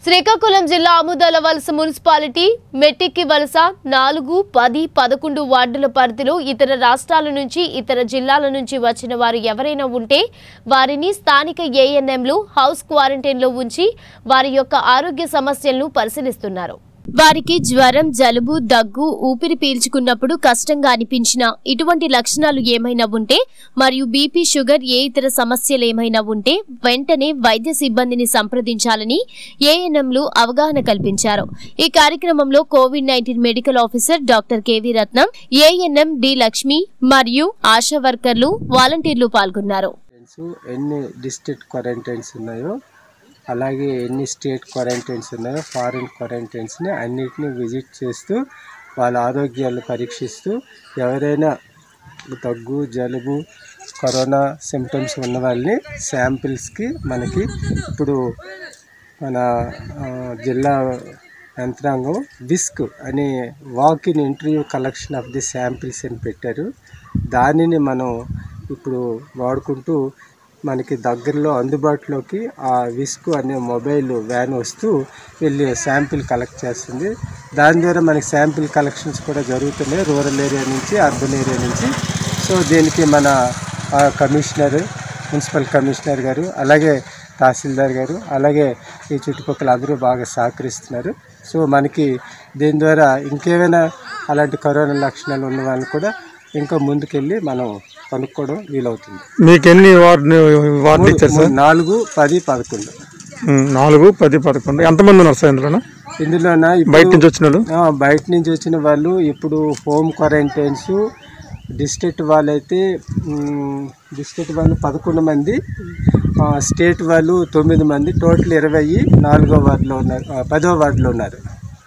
శ్రీకాకుళం జిల్లా ఆముదాల వలస మున్సిపాలిటీ మెట్టిక్కి వలస నాలుగు పది పదకొండు వార్డుల పరిధిలో ఇతర రాష్ట్రాల నుంచి ఇతర జిల్లాల నుంచి వచ్చిన వారు ఎవరైనా ఉంటే వారిని స్థానిక ఏఎన్ఎంలు హౌస్ క్వారంటైన్లో ఉంచి వారి యొక్క ఆరోగ్య సమస్యలను పరిశీలిస్తున్నారు వారికి జ్వరం జలుబు దగ్గు ఊపిరి పీల్చుకున్నప్పుడు కష్టంగా అనిపించినా ఇటువంటి లక్షణాలు ఏమైనా ఉంటే మరియు బీపీ షుగర్ ఏ ఇతర సమస్యలు ఏమైనా ఉంటే వెంటనే వైద్య సిబ్బందిని సంప్రదించాలని ఏఎన్ఎంలు అవగాహన కల్పించారు ఈ కార్యక్రమంలో COVID nineteen medical officer doctor KV Ratnam ANM D Lakshmi మరియు ఆశా వర్కర్లు వాలంటీర్లు పాల్గొన్నారు క్వారంటైన్స్ ఎన్ని డిస్ట్రిక్ట్ క్వారంటైన్స్ ఉన్నాయో అలాగే ఎన్ని స్టేట్ క్వారంటైన్స్ ఉన్నాయో ఫారిన్ క్వారంటైన్స్ని అన్నిటిని విజిట్ చేస్తూ వాళ్ళ ఆరోగ్యాలు పరీక్షిస్తూ ఎవరైనా దగ్గు జలుబు కరోనా సిమ్టమ్స్ ఉన్న వాళ్ళని శాంపిల్స్కి మనకి ఇప్పుడు మన ఆ, జిల్లా యంత్రాంగం విస్క్ అనే walk in interview collection of the samples అని పెట్టారు దానిని మనం ఇప్పుడు వాడుకుంటూ మనకి దగ్గరలో అందుబాటులోకి ఆ విస్క్ అనే మొబైల్ వ్యాన్ వస్తూ వెళ్ళి శాంపిల్ కలెక్ట్ చేస్తుంది దాని ద్వారా మనకి శాంపిల్ కలెక్షన్స్ కూడా జరుగుతున్నాయి రూరల్ ఏరియా నుంచి అర్బన్ ఏరియా నుంచి సో దీనికి మన ఆ, కమిషనర్ మున్సిపల్ కమిషనర్ గారు అలాగే తహసీల్దార్ గారు అలాగే ఈ చుట్టుపక్కల అందరూ బాగా సహకరిస్తున్నారు సో మనకి దీని ద్వారా ఇంకేమైనా అలాంటి కరోనా లక్షణాలు ఉన్న వాళ్ళని కూడా ఇంకా ముందుకెళ్ళి మనం కనుక్కోవడం వీలవుతుంది మీకు ఎన్ని వార్డు వార్డు ఇచ్చారు సార్ మూడు, నాలుగు పది పదకొండు ఉమ్, నాలుగు పది పదకొండు ఎంతమంది ఉన్నారు సార్ ఇందులో ఇందులోన ఇప్పుడు- బయట నుంచి వచ్చిన వాళ్ళు ఆ, బయట నుంచి వచ్చిన వాళ్ళు ఇప్పుడు హోమ్ క్వారంటైన్స్ డిస్ట్రిక్ట్ వాళ్ళైతే మ్, డిస్ట్రిక్ట్ వాళ్ళు పదకొండు మంది ఆ, స్టేట్ వాళ్ళు తొమ్మిది మంది టోటల్ ఇరవై నాలుగో వార్డులో ఉన్నారు ఆ, పదో వార్డులో ఉన్నారు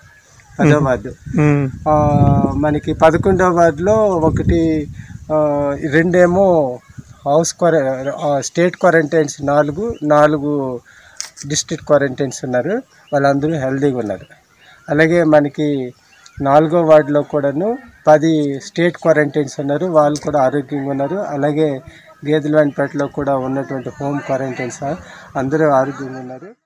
పదో వార్డు ఉమ్, ఆ, మనకి పదకొండవ వార్డులో ఒకటి ఆ, రెండేమో హౌస్ క్వార ఆ, స్టేట్ క్వారంటైన్స్ నాలుగు నాలుగు డిస్ట్రిక్ట్ క్వారంటైన్స్ ఉన్నారు వాళ్ళందరూ హెల్తీగా ఉన్నారు అలాగే మనకి నాలుగో వార్డులో కూడాను పది స్టేట్ క్వారంటైన్స్ ఉన్నారు వాళ్ళు కూడా ఆరోగ్యంగా ఉన్నారు అలాగే గేదెలవానిపేటలో కూడా ఉన్నటువంటి హోమ్ క్వారంటైన్స్ అందరూ ఆరోగ్యంగా ఉన్నారు